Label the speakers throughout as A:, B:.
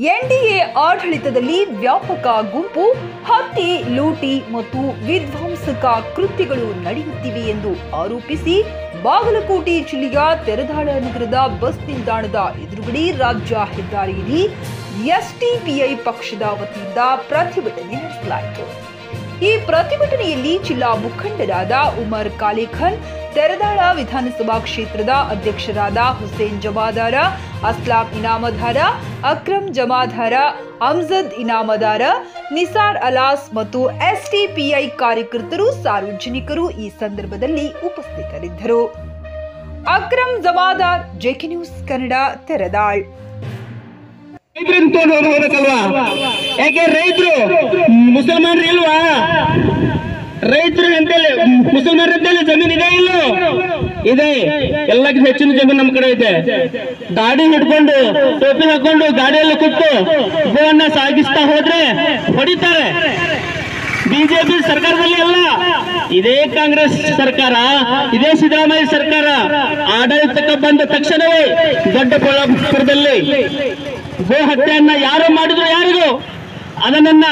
A: NDA ಆಡಳಿತದಲ್ಲಿ ವ್ಯಾಪಕ ಗುಂಪು ಹತ್ಯೆ ಲೂಟಿ ಮತ್ತು ವಿಧ್ವಂಸಕ ಕೃತ್ಯಗಳು ನಡೆಯುತ್ತಿವೆ ಎಂದು ಆರೋಪಿಸಿ ಬಾಗಲಕೋಟೆ ಜಿಲ್ಲೆಯ ತೆರದಾಳ ನಗರದ ಬಸ್ ನಿಲ್ದಾಣದ ಎದುರುಗಡೆ ರಾಜ್ಯ ಹೆದ್ದಾರಿಯಲ್ಲಿ ಎಸ್ಟಿಪಿಐ ಪಕ್ಷದ ವತಿಯಿಂದ ಪ್ರತಿಭಟನೆ ನಡೆಸಲಾಯಿತು ಈ ಪ್ರತಿಭಟನೆಯಲ್ಲಿ ಜಿಲ್ಲಾ ಮುಖಂಡರಾದ ಉಮರ್ ಕಾಲೇಖನ್ ತೆರದಾಳ ವಿಧಾನಸಭಾ ಕ್ಷೇತ್ರದ ಅಧ್ಯಕ್ಷರಾದ ಹುಸೇನ್ ಜಮಾದಾರ ಅಸ್ಲಾಂ ಇನಾಮದಾರ ಅಕ್ರಮ್ ಜಮಾದಾರ ಅಮ್ಜದ್ ಇನಾಮದಾರ ನಿಸಾರ್ ಅಲಾಸ್ ಮತ್ತು ಎಸ್ಟಿಪಿಐ ಕಾರ್ಯಕರ್ತರು ಸಾರ್ವಜನಿಕರು ಈ ಸಂದರ್ಭದಲ್ಲಿ ಉಪಸ್ಥಿತರಿದ್ದರು ಅಕ್ರಮ್ ಜಮಾದಾರ್ ಜೆಕೆ ನ್ಯೂಸ್ ಕನ್ನಡ ತೆರದಾಳ್
B: ರೈತರನ್ನ ತಗೊಂಡು ಹೋಗ್ಬೇಕಲ್ವಾ ಯಾಕೆ ರೈತರು ಮುಸಲ್ಮಾನರು ಇಲ್ವಾ ರೈತರು ಅಂತೇಳಿ ಮುಸಲ್ಮಾನರ ಅಂತೇಳಿ ಜಮೀನ್ ಇದೆ ಇಲ್ಲೋ ಇದೆ ಎಲ್ಲಕ್ಕಿಂತ ಹೆಚ್ಚಿನ ಜಮೀನು ನಮ್ಮ ಕಡೆ ಇದೆ ಗಾಡಿ ಹಿಡ್ಕೊಂಡು ಟೋಪಿ ಹಾಕೊಂಡು ಗಾಡಿಯಲ್ಲಿ ಕೂತು ಗೋವನ್ನ ಸಾಗಿಸ್ತಾ ಹೋದ್ರೆ ಹೊಡಿತಾರೆ ಬಿಜೆಪಿ ಸರ್ಕಾರದಲ್ಲಿ ಅಲ್ಲ ಇದೇ ಕಾಂಗ್ರೆಸ್ ಸರ್ಕಾರ ಇದೇ ಸಿದ್ದರಾಮಯ್ಯ ಸರ್ಕಾರ ಆಡಳಿತಕ್ಕೆ ಬಂದ ತಕ್ಷಣವೇ ದೊಡ್ಡಬಳ್ಳಾಪುರದಲ್ಲಿ ಗೋ ಹತ್ಯೆಯನ್ನ ಯಾರು ಮಾಡಿದ್ರು ಯಾರಿಗೂ ಅದನ್ನ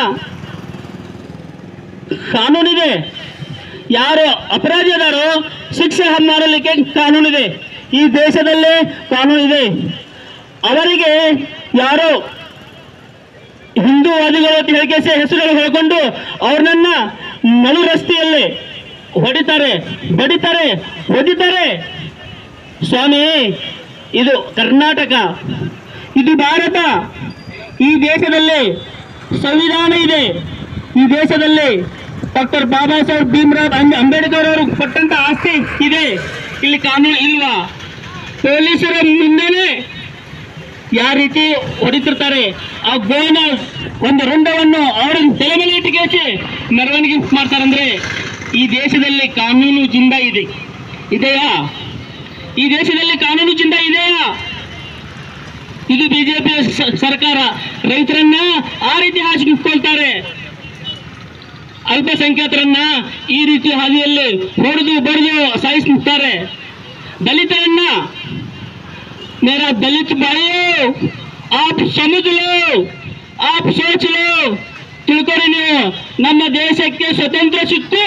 B: ಕಾನೂನಿದೆ ಯಾರು ಅಪರಾಧಿ ಅದಾರೋ ಶಿಕ್ಷೆ ಮಾಡಲಿಕ್ಕೆ ಕಾನೂನಿದೆ ಈ ದೇಶದಲ್ಲೇ ಕಾನೂನು ಇದೆ ಅವರಿಗೆ ಯಾರೋ ಹಿಂದೂವಾದಿಗಳು ಅಂತ ಹೇಳಿಕೆ ಹೆಸರುಗಳು ಹೇಳ್ಕೊಂಡು ಅವ್ರನ್ನ ನಡು ರಸ್ತೆಯಲ್ಲಿ ಹೊಡಿತಾರೆ ಬಡಿತಾರೆ ಒದಿತಾರೆ ಸ್ವಾಮಿ ಇದು ಕರ್ನಾಟಕ ಇದು ಭಾರತ ಈ ದೇಶದಲ್ಲಿ ಸಂವಿಧಾನ ಇದೆ ಈ ದೇಶದಲ್ಲಿ ಡಾಕ್ಟರ್ ಬಾಬಾ ಸಾಹೇಬ್ ಭೀಮ್ರಾವ್ ಅಂಬೆ- ಅಂಬೇಡ್ಕರ್ ಅವರು ಕೊಟ್ಟಂತ ಆಸ್ತಿ ಇದೆ ಇಲ್ಲಿ ಕಾನೂನು ಇಲ್ವಾ ಪೊಲೀಸರ ಮುಂದೆನೆ ಯಾವ ರೀತಿ ಹೊಡಿತಿರ್ತಾರೆ ಆ ಗೋವಿನ ಒಂದು ರುಂಡವನ್ನು ಅವರ ತಲೆ ಮೇಲೆ ಇಟ್ಟುಕೇಸಿ ಮೆರವಣಿಗೆ ಮಾಡ್ತಾರಂದ್ರೆ ಈ ದೇಶದಲ್ಲಿ ಕಾನೂನು ಜಿಂದ ಇದೆ ಇದೆಯಾ ಈ ದೇಶದಲ್ಲಿ ಕಾನೂನು ಜಿಂದ ಇದೆಯಾ ಇದು ಬಿಜೆಪಿ ಸರ್ಕಾರ ರೈತರನ್ನ ಆ ರೀತಿ ಹಾಸಿಕೊಳ್ತಾರೆ ಅಲ್ಪಸಂಖ್ಯಾತರನ್ನ ಈ ರೀತಿ ಹಾದಿಯಲ್ಲಿ ಹೊಡೆದು ಬಡಿದು ಸಾಯಿಸುತ್ತಾರೆ ದಲಿತರನ್ನ मेरा दलित भाइयों आप समझ लो आप सोच लो ತಿಳ್ಕೊರಿ ನೀವು ನಮ್ಮ ದೇಶಕ್ಕೆ ಸ್ವತಂತ್ರ ಸಿಕ್ತು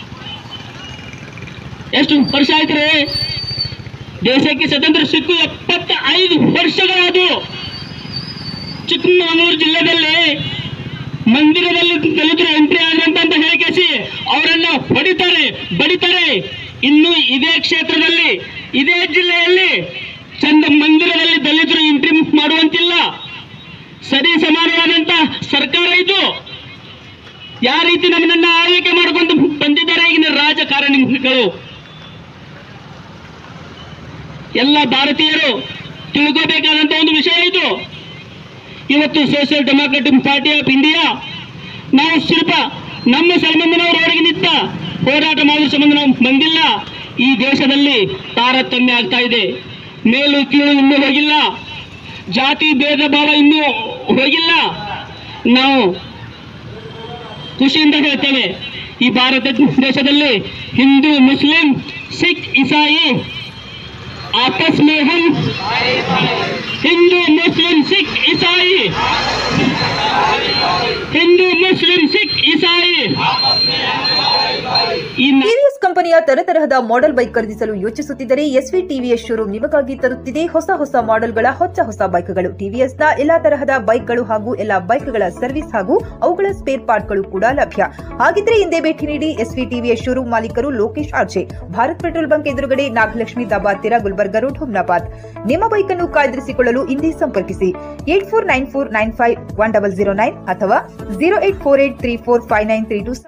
B: ಎಷ್ಟು ವರ್ಷ ಆಯ್ತ್ರಿ ದೇಶಕ್ಕೆ ಸ್ವತಂತ್ರ ಸಿಕ್ಕು ಎಪ್ಪತ್ತ ಐದು ವರ್ಷಗಳಾದವು ಚಿಕ್ಕಮಗಳೂರು ಜಿಲ್ಲೆಯಲ್ಲಿ ಮಂದಿರದಲ್ಲಿ ದಲಿತರು ಎಂಟ್ರಿ ಆದ್ರಂತ ಅಂತ ಹೇಳಿಕೇಸಿ ಅವರನ್ನ ಹೊಡಿತಾರೆ ಬಡಿತಾರೆ ಇನ್ನು ಇದೇ ಕ್ಷೇತ್ರದಲ್ಲಿ ಇದೇ ಜಿಲ್ಲೆಯಲ್ಲಿ ಚಂದ ಮಂದಿರದಲ್ಲಿ ದಲಿತರು ಎಂಟ್ರಿ ಮಾಡುವಂತಿಲ್ಲ ಸರಿ ಸಮಾನವಾದಂತ ಸರ್ಕಾರ ಇದು ಯಾವ ರೀತಿ ನಮ್ಮನ್ನ ಆಳ್ವಿಕೆ ಮಾಡಿಕೊಂಡು ಬಂದಿದ್ದಾರೆ ಈಗಿನ ರಾಜಕಾರಣಿಗಳು ಎಲ್ಲ ಭಾರತೀಯರು ತಿಳ್ಕೋಬೇಕಾದಂತ ಒಂದು ವಿಷಯ ಇದು ಇವತ್ತು social democratic party of India ನಾವು ಶಿಲ್ಪ ನಮ್ಮ ಸಂಬಂಧನವರು ಹೊರಗೆ ನಿಂತ ಹೋರಾಟ ಮಾಡುವ ಸಂಬಂಧ ನಾವು ಬಂದಿಲ್ಲ ಈ ದೇಶದಲ್ಲಿ ತಾರತಮ್ಯ ಆಗ್ತಾ ಇದೆ ಮೇಲು ಕೀಳು ಇನ್ನೂ ಹೋಗಿಲ್ಲ ಜಾತಿ ಭೇದ ಭಾವ ಇನ್ನೂ ಹೋಗಿಲ್ಲ ನಾವು ಖುಷಿಯಿಂದ ಹೇಳ್ತೇವೆ ಈ ಭಾರತ ದೇಶದಲ್ಲಿ ಹಿಂದೂ ಮುಸ್ಲಿಂ ಸಿಖ್ ಇಸಾಯಿ आपस में हम हिंदू मुस्लिम सिख ईसाई हिंदू मुस्लिम सिख ईसाई ಈ ನ-
A: ಟಿವಿಎಸ್ ಕಂಪನಿಯ ತರತರಹದ ಮಾಡೆಲ್ ಬೈಕ್ ಖರೀದಿಸಲು ಯೋಚಿಸುತ್ತಿದ್ದರೆ ಎಸ್ವಿ ಟಿವಿಎಸ್ ಶೋರೂಮ್ ನಿಮಗಾಗಿ ತರುತ್ತಿದೆ ಹೊಸ ಹೊಸ ಮಾಡೆಲ್ಗಳ ಹೊಸ ಹೊಸ ಬೈಕ್ಗಳು ಟಿವಿಎಸ್ನ ಎಲ್ಲಾ ತರಹದ ಬೈಕ್ಗಳು ಹಾಗೂ ಎಲ್ಲಾ ಬೈಕ್ಗಳ ಸರ್ವಿಸ್ ಹಾಗೂ ಅವುಗಳ ಸ್ಪೇರ್ ಪಾರ್ಟ್ಗಳು ಕೂಡ ಲಭ್ಯ ಹಾಗಿದ್ರೆ ಹಿಂದೆ ಭೇಟಿ ನೀಡಿ ಎಸ್ವಿ ಟಿವಿಎಸ್ ಶೋರೂಮ್ ಮಾಲೀಕರು Lokesh RJ Bharat petrol bunk ಎದುರುಗಡೆ ನಾಗಲಕ್ಷ್ಮಿ ದಾಬಾ ಹತ್ತಿರ ಗುಲ್ಬರ್ಗ ರೋಡ್ ಹುಮ್ನಾಬಾದ್ ನಿಮ್ಮ ಬೈಕ್ ಅನ್ನು ಕಾಯ್ದಿರಿಸಿಕೊಳ್ಳಲು ಹಿಂದೆ ಸಂಪರ್ಕಿಸಿ eight four nine four nine five one double zero nine ಅಥವಾ zero eight four eight three four five nine three to